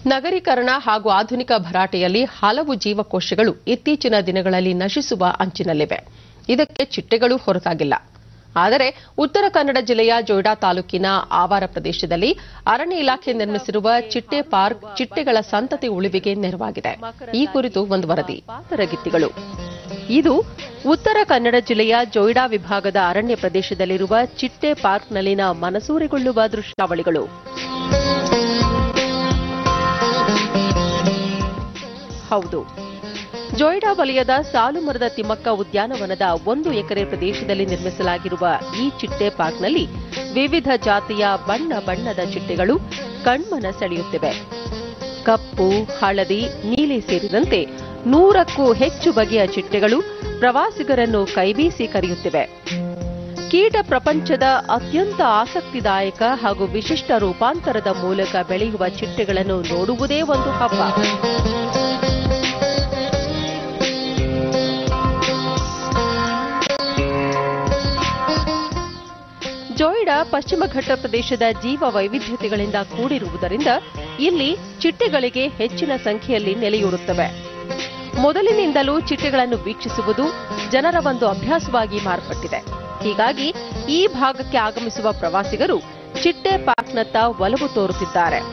ನಗರೀಕರಣ ಹಾಗೂ ಆಧುನಿಕ ಭರಾಟೆಯಲ್ಲಿ ಹಲವು ಜೀವಕೋಶಗಳು ಇತ್ತೀಚಿನ ದಿನಗಳಲ್ಲಿ ನಶಿಸುವ ಅಂಚಿನಲ್ಲಿವೆ ಇದಕ್ಕೆ ಚಿಟ್ಟೆಗಳು ಹೊರತಾಗಿಲ್ಲ ಆದರೆ ಉತ್ತರ ಕನ್ನಡ ಜಿಲ್ಲೆಯ ಜೊಯ್ಡಾ ತಾಲೂಕಿನ ಆವಾರ ಪ್ರದೇಶದಲ್ಲಿ ಅರಣ್ಯ ಇಲಾಖೆ ನಿರ್ಮಿಸಿರುವ ಚಿಟ್ಟೆ ಪಾರ್ಕ್ ಚಿಟ್ಟೆಗಳ ಸಂತತಿ ಉಳಿವಿಗೆ ನೆರವಾಗಿದೆ ಈ ಕುರಿತು ಒಂದು ವರದಿ ಪಾತರಗಿತ್ತಿಗಳು ಇದು ಉತ್ತರ ಕನ್ನಡ ಜಿಲ್ಲೆಯ ಜೊಯ್ಡಾ ವಿಭಾಗದ ಅರಣ್ಯ ಪ್ರದೇಶದಲ್ಲಿರುವ ಚಿಟ್ಟೆ ಪಾರ್ಕ್ನಲ್ಲಿನ ಮನಸೂರೆಗೊಳ್ಳುವ ದೃಶ್ಯಾವಳಿಗಳು ಹೌದು ಜೊಯ್ಡಾ ವಲಯದ ಸಾಲುಮರದ ತಿಮ್ಮಕ್ಕ ಉದ್ಯಾನವನದ ಒಂದು ಎಕರೆ ಪ್ರದೇಶದಲ್ಲಿ ನಿರ್ಮಿಸಲಾಗಿರುವ ಈ ಚಿಟ್ಟೆ ಪಾರ್ಕ್ನಲ್ಲಿ ವಿವಿಧ ಜಾತಿಯ ಬಣ್ಣ ಬಣ್ಣದ ಚಿಟ್ಟೆಗಳು ಕಣ್ಮನ ಸೆಳೆಯುತ್ತಿವೆ ಕಪ್ಪು ಹಳದಿ ನೀಲಿ ಸೇರಿದಂತೆ ನೂರಕ್ಕೂ ಹೆಚ್ಚು ಬಗೆಯ ಚಿಟ್ಟೆಗಳು ಪ್ರವಾಸಿಗರನ್ನು ಕೈಬೀಸಿ ಕರೆಯುತ್ತಿವೆ ಕೀಟ ಪ್ರಪಂಚದ ಅತ್ಯಂತ ಆಸಕ್ತಿದಾಯಕ ಹಾಗೂ ವಿಶಿಷ್ಟ ರೂಪಾಂತರದ ಮೂಲಕ ಬೆಳೆಯುವ ಚಿಟ್ಟೆಗಳನ್ನು ನೋಡುವುದೇ ಒಂದು ಹಬ್ಬ ಜೋಯಿಡಾ ಪಶ್ಚಿಮ ಘಟ್ಟ ಪ್ರದೇಶದ ಜೀವ ವೈವಿಧ್ಯತೆಗಳಿಂದ ಕೂಡಿರುವುದರಿಂದ ಇಲ್ಲಿ ಚಿಟ್ಟೆಗಳಿಗೆ ಹೆಚ್ಚಿನ ಸಂಖ್ಯೆಯಲ್ಲಿ ನೆಲೆಯೂರುತ್ತವೆ ಮೊದಲಿನಿಂದಲೂ ಚಿಟ್ಟೆಗಳನ್ನು ವೀಕ್ಷಿಸುವುದು ಜನರ ಒಂದು ಅಭ್ಯಾಸವಾಗಿ ಮಾರ್ಪಟ್ಟಿದೆ ಹೀಗಾಗಿ ಈ ಭಾಗಕ್ಕೆ ಆಗಮಿಸುವ ಪ್ರವಾಸಿಗರು ಚಿಟ್ಟೆ ಪಾರ್ಕ್ನತ್ತ ಒಲವು ತೋರುತ್ತಿದ್ದಾರೆ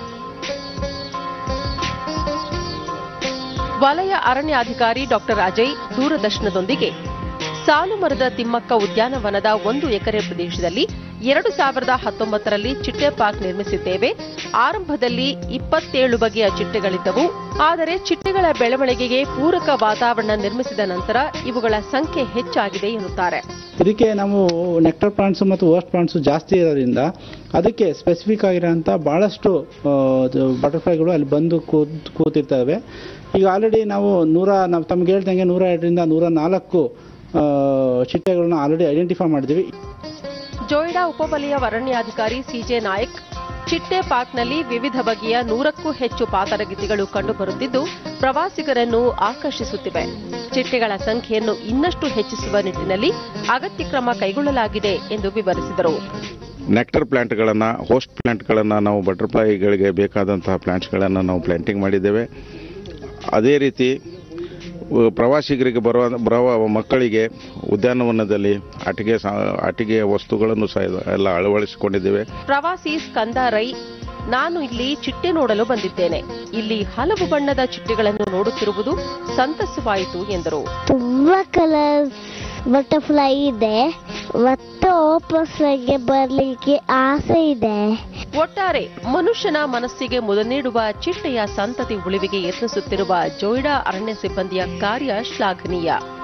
ವಲಯ ಅರಣ್ಯಾಧಿಕಾರಿ ಡಾಕ್ಟರ್ ಅಜಯ್ ದೂರದರ್ಶನದೊಂದಿಗೆ ಸಾಲುಮರದ ತಿಮ್ಮಕ್ಕ ಉದ್ಯಾನವನದ ಒಂದು ಎಕರೆ ಪ್ರದೇಶದಲ್ಲಿ ಎರಡು ಸಾವಿರದ ಹತ್ತೊಂಬತ್ತರಲ್ಲಿ ಚಿಟ್ಟೆ ಪಾರ್ಕ್ ನಿರ್ಮಿಸಿದ್ದೇವೆ ಆರಂಭದಲ್ಲಿ ಇಪ್ಪತ್ತೇಳು ಬಗೆಯ ಚಿಟ್ಟೆಗಳಿದ್ದವು ಆದರೆ ಚಿಟ್ಟೆಗಳ ಬೆಳವಣಿಗೆಗೆ ಪೂರಕ ವಾತಾವರಣ ನಿರ್ಮಿಸಿದ ನಂತರ ಇವುಗಳ ಸಂಖ್ಯೆ ಹೆಚ್ಚಾಗಿದೆ ಎನ್ನುತ್ತಾರೆ ಇದಕ್ಕೆ ನಾವು ನೆಕ್ಟರ್ ಪ್ಲಾಂಟ್ಸ್ ಮತ್ತು ಓಸ್ಟ್ ಪ್ಲಾಂಟ್ಸ್ ಜಾಸ್ತಿ ಇರೋದ್ರಿಂದ ಅದಕ್ಕೆ ಸ್ಪೆಸಿಫಿಕ್ ಆಗಿರೋಂಥ ಭಾಳಷ್ಟು ಬಟರ್ಫ್ಲೈಗಳು ಅಲ್ಲಿ ಬಂದು ಕೂತ್ ಕೂತಿರ್ತವೆ ಈಗ ಆಲ್ರೆಡಿ ನಾವು ನೂರ ನಾವು ತಮ್ಗೆ ಹೇಳ್ದಂಗೆ ನೂರ ಎರಡರಿಂದ ನೂರ ನಾಲ್ಕು ಆ, ಚಿಟ್ಟೆಗಳನ್ನ ಆಲ್ರೆಡಿ ಐಡೆಂಟಿಫೈ ಮಾಡಿದ್ದೀವಿ ಜೋಯಿಡಾ ಉಪವಲಯ ಅರಣ್ಯಾಧಿಕಾರಿ ಸಿಜೆ ನಾಯಕ್ ಚಿಟ್ಟೆ ಪಾರ್ಕ್ನಲ್ಲಿ ವಿವಿಧ ಬಗೆಯ ನೂರಕ್ಕೂ ಹೆಚ್ಚು ಪಾತರಗಿತ್ತಿಗಳು ಕಂಡುಬರುತ್ತಿದ್ದು ಪ್ರವಾಸಿಗರನ್ನು ಆಕರ್ಷಿಸುತ್ತಿವೆ ಚಿಟ್ಟೆಗಳ ಸಂಖ್ಯೆಯನ್ನು ಇನ್ನಷ್ಟು ಹೆಚ್ಚಿಸುವ ನಿಟ್ಟಿನಲ್ಲಿ ಅಗತ್ಯ ಕ್ರಮ ಕೈಗೊಳ್ಳಲಾಗಿದೆ ಎಂದು ವಿವರಿಸಿದರು ನೆಕ್ಟರ್ ಪ್ಲಾಂಟ್ಗಳನ್ನು ಹೋಸ್ಟ್ ಪ್ಲಾಂಟ್ಗಳನ್ನು ನಾವು ಬಟರ್ಫ್ಲೈಗಳಿಗೆ ಬೇಕಾದಂತಹ ಪ್ಲಾಂಟ್ಸ್ಗಳನ್ನು ನಾವು ಪ್ಲಾಂಟಿಂಗ್ ಮಾಡಿದ್ದೇವೆ ಅದೇ ರೀತಿ ಉ- ಪ್ರವಾಸಿಗರಿಗೆ ಬರುವ ಬರುವ ಮಕ್ಕಳಿಗೆ ಉದ್ಯಾನವನದಲ್ಲಿ ಆಟಿಕೆ ಸಾ ಆಟಿಕೆಯ ವಸ್ತುಗಳನ್ನು ಸಹ ಎಲ್ಲ ಅಳವಡಿಸಿಕೊಂಡಿದ್ದೇವೆ ಪ್ರವಾಸಿ ಸ್ಕಂದ ರೈ ನಾನು ಇಲ್ಲಿ ಚಿಟ್ಟೆ ನೋಡಲು ಬಂದಿದ್ದೇನೆ ಇಲ್ಲಿ ಹಲವು ಬಣ್ಣದ ಚಿಟ್ಟೆಗಳನ್ನು ನೋಡುತ್ತಿರುವುದು ಸಂತಸವಾಯಿತು ಎಂದರು ತುಂಬಾ ಕಲರ್ಸ್ ಬಟರ್ಫ್ಲೈ ಇದೆ ಮತ್ತು ಓಪಸ್ಗೆ ಬರ್ಲಿಕ್ಕೆ ಆಸೆ ಇದೆ ಒಟ್ಟಾರೆ ಮನುಷ್ಯನ ಮನಸ್ಸಿಗೆ ಮುದ ನೀಡುವ ಚಿಟ್ಟೆಯ ಸಂತತಿ ಉಳಿವಿಗೆ ಯತ್ನಿಸುತ್ತಿರುವ ಜೋಯಿಡಾ ಅರಣ್ಯ ಸಿಬ್ಬಂದಿಯ ಕಾರ್ಯ ಶ್ಲಾಘನೀಯ